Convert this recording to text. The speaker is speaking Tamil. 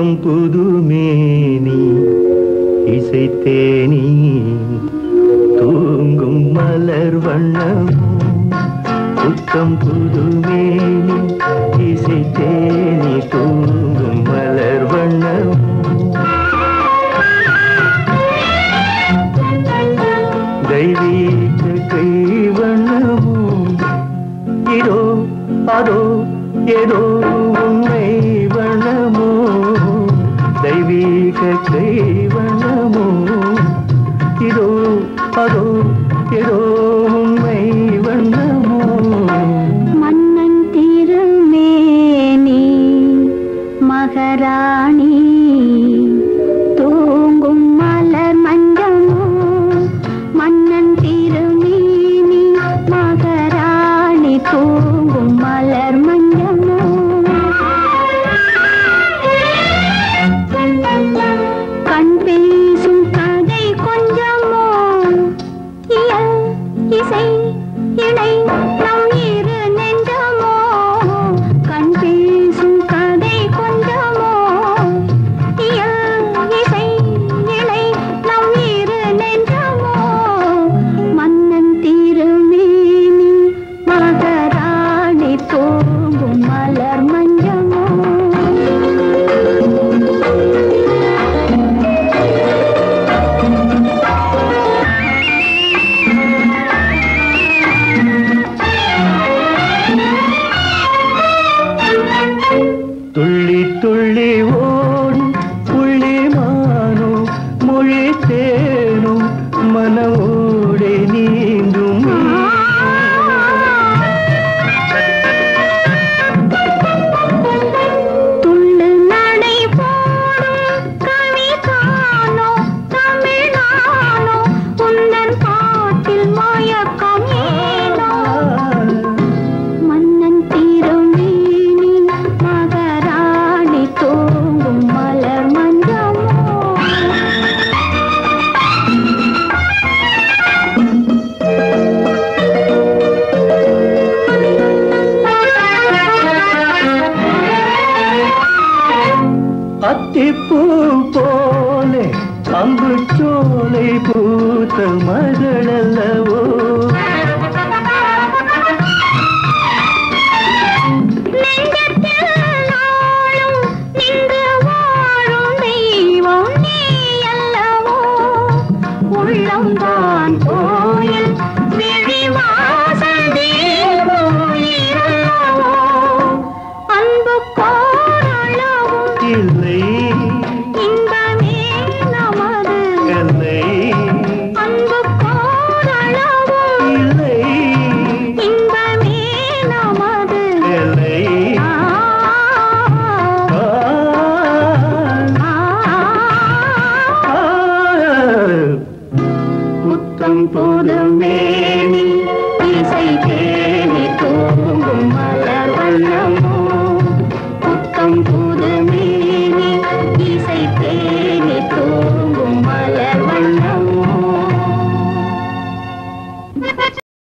புத்தம் புதுமேனி இசைத்தேனி தூங்கும் மலர் வண்ணம் புத்தம் புதுமேனி இசைத்தேனி தூங்கும் மலர் வண்ணம் தெய்வீக கைவண்ணமும் இதோ அதோ ஏதோ உண்மை வண்ணமோ தெய்வீக கைவண்ணமோ இதோ அதோ ஏதோ உண்மை வண்ணமோ மன்னன் திருமேனி மகராணி தூங்கும் மலர் மஞ்சமோ மன்னன் திருமேனி மகராணி தூங்கும் மலர் மஞ்சமோ கண் பேசும் கதை கொஞ்சமோ இயல் இசை இணை